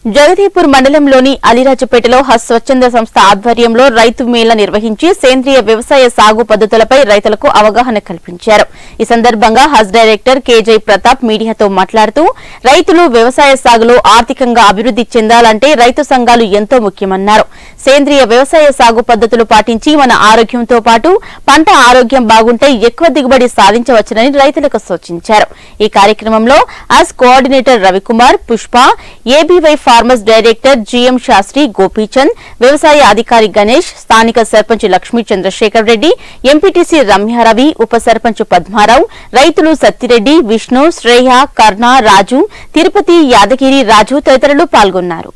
జగదీపూర్ మండలంలోని అలిరాజపేటలో హస్ స్వచ్ఛంద సంస్థ ఆధ్వర్యంలో రైతు మేళ నిర్వహించి సేంద్రియ వ్యవసాయ సాగు పద్ధతులపై రైతులకు అవగాహన కల్పించారు ఈ సందర్భంగా హస్ డైరెక్టర్ కేజై ప్రతాప్ మీడియాతో మాట్లాడుతూ రైతులు వ్యవసాయ సాగులో ఆర్థికంగా అభివృద్ది చెందాలంటే రైతు సంఘాలు ఎంతో ముఖ్యమన్నారు సేంద్రియ వ్యవసాయ సాగు పద్ధతులు పాటించి మన ఆరోగ్యంతో పాటు పంట ఆరోగ్యం బాగుంటే ఎక్కువ దిగుబడి సాధించవచ్చునని రైతులకు సూచించారు ఈ కార్యక్రమంలో అస్ coordinator Ravi Kumar Pushpa ABY farmers director GM Shastri Gopichand వ్యవసాయ అధికారి గణేష్ స్థానిక సర్పంచ్ లక్ష్మీ చంద్రశేఖర్ రెడ్డి ఎంపీటీసీ రమ్యారవి ఉప సర్పంచ్ పద్మారావు రైతులు సత్తిరెడ్డి విష్ణు శ్రేయ కర్ణ రాజు తిరుపతి యాదగిరి రాజు తదితరులు పాల్గొన్నారు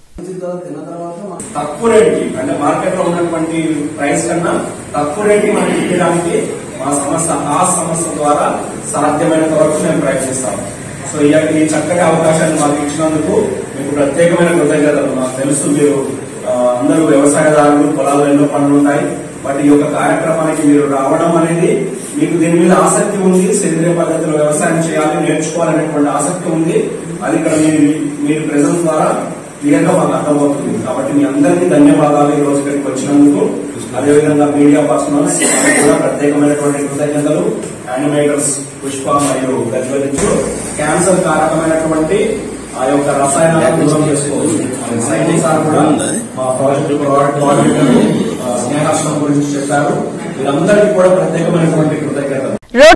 తక్కువ రేటుకి అంటే మార్కెట్ లో ఉన్నటువంటి ప్రైస్ కన్నా తక్కువ రేటుకి మనం ఇవ్వడానికి మా సంస్థ ఆ సంస్థ ద్వారా సాధ్యమైనంత వరకు మేము ప్రయత్నిస్తాం సో ఈ యొక్క ఈ చక్కటి అవకాశాన్ని మాకు ఇచ్చినందుకు మీకు ప్రత్యేకమైన కృతజ్ఞతలు నాకు తెలుసు మీరు ఆ, అందరూ వ్యవసాయదారులు పొలాల్లో ఎన్నో పనులు ఉంటాయి బట్ ఈ యొక్క కార్యక్రమానికి మీరు రావడం అనేది మీకు దీని మీద ఆసక్తి ఉంది సేంద్రియ పద్ధతిలో వ్యవసాయం చేయాలి నేర్చుకోవాలనేటువంటి ఆసక్తి ఉంది అది ఇక్కడ మీరు మీరు ప్రెజెంట్ ద్వారా క్లియర్ గా మాకు అర్థమవుతుంది కాబట్టి మీ అందరికీ ధన్యవాదాలు ఈ రోజు ఇక్కడికి వచ్చినందుకు అదేవిధంగా మీడియా పర్సనల్స్ కూడా ప్రత్యేకమైనటువంటి కృతజ్ఞతలు యానిమేటర్స్ పుష్ప మరియు గజ్వలించు క్యాన్సర్ కారకమైనటువంటి ఆ యొక్క రసాయనాలను దూరం చేసుకోవచ్చు సైనిక్ సార్ కూడా మా ప్రాజెక్ట్ కోఆర్డినేటర్ స్నేహాశ్రమం గురించి చెప్పారు వీరందరికీ కూడా ప్రత్యేకమైనటువంటి కృతజ్ఞతలు